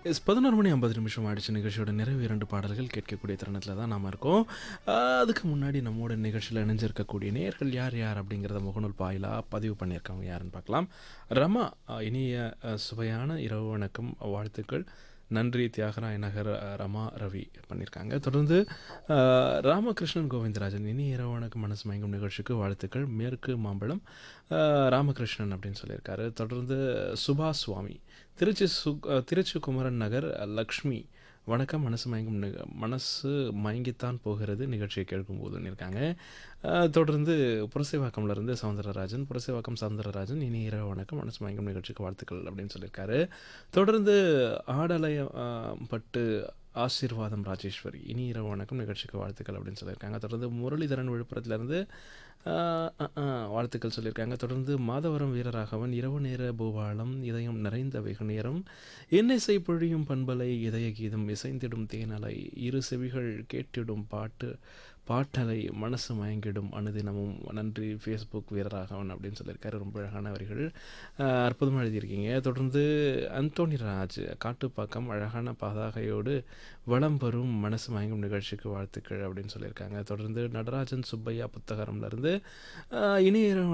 S பதினோரு மணி ஐம்பது நிமிஷம் ஆயிடுச்சு நிகழ்ச்சியோட நிறைவு இரண்டு பாடல்கள் கேட்கக்கூடிய தருணத்தில் தான் நாம் இருக்கோம் ஆஹ் அதுக்கு முன்னாடி நம்மோட நிகழ்ச்சியில் இணைஞ்சிருக்கக்கூடிய நேர்கள் யார் யார் அப்படிங்கிறத முகநூல் பாயிலாக பதிவு பண்ணியிருக்காங்க யாருன்னு பார்க்கலாம் ரமா ஆஹ் இனிய ஆஹ் சுவையான இரவு வணக்கம் வாழ்த்துக்கள் நன்றி தியாகராய நகர் ஆஹ் ரமா ரவி பண்ணியிருக்காங்க தொடர்ந்து ஆஹ் ராமகிருஷ்ணன் கோவிந்தராஜன் இனி இரவு வணக்கம் மனசு மயங்கும் நிகழ்ச்சிக்கு வாழ்த்துக்கள் மேற்கு மாம்பழம் ஆஹ் ராமகிருஷ்ணன் அப்படின்னு சொல்லியிருக்காரு தொடர்ந்து சுபாஷ் சுவாமி திருச்சி சு அஹ் திருச்சி குமரன் நகர் லக்ஷ்மி வணக்கம் மனசு மயங்கும் நிக- மனசு மயங்கித்தான் போகிறது நிகழ்ச்சியை கேட்கும்போதுன்னு இருக்காங்க அஹ் தொடர்ந்து புரசைவாக்கம்ல இருந்து சவுந்தரராஜன் புரசைவாக்கம் சவுந்தரராஜன் இனி இரவு வணக்கம் மனசு மயங்கும் நிகழ்ச்சிக்கு வாழ்த்துக்கள் அப்படின்னு சொல்லியிருக்காரு தொடர்ந்து ஆடலயம் அஹ், பட்டு ஆசீர்வாதம் ராஜேஸ்வரி இனி இரவு வணக்கம் நிகழ்ச்சிக்கு வாழ்த்துக்கள் அப்படின்னு சொல்லியிருக்காங்க தொடர்ந்து முரளிதரன் விழுப்புரத்துலேருந்து வாழ்த்துக்கள் சொல்லியிருக்காங்க தொடர்ந்து மாதவரம் வீரராகவன் இரவு நேர பூபாலம் இதயம் நிறைந்த வெகு நேரம் இன்னிசை பொழியும் பண்பலை இதய கீதம் இசைந்திடும் தேனலை இரு செவிகள் கேட்டிடும் பாட்டு பாட்டலை மனசு மயங்கிடும் அனுதினமும் நன்றி ஃபேஸ்புக் வீரராகவன் அப்படின்னு சொல்லியிருக்காரு ரொம்ப அழகான வரிகள் ஆஹ் அற்புதமாக எழுதியிருக்கீங்க தொடர்ந்து அந்தோனி ராஜ் காட்டுப்பாக்கம் அழகான பதாகையோடு வளம் வரும் மனசு மயங்கும் நிகழ்ச்சிக்கு வாழ்த்துக்கள் அப்படின்னு சொல்லியிருக்காங்க தொடர்ந்து நடராஜன் சுப்பையா புத்தகரம்லேருந்து இனிய இரவு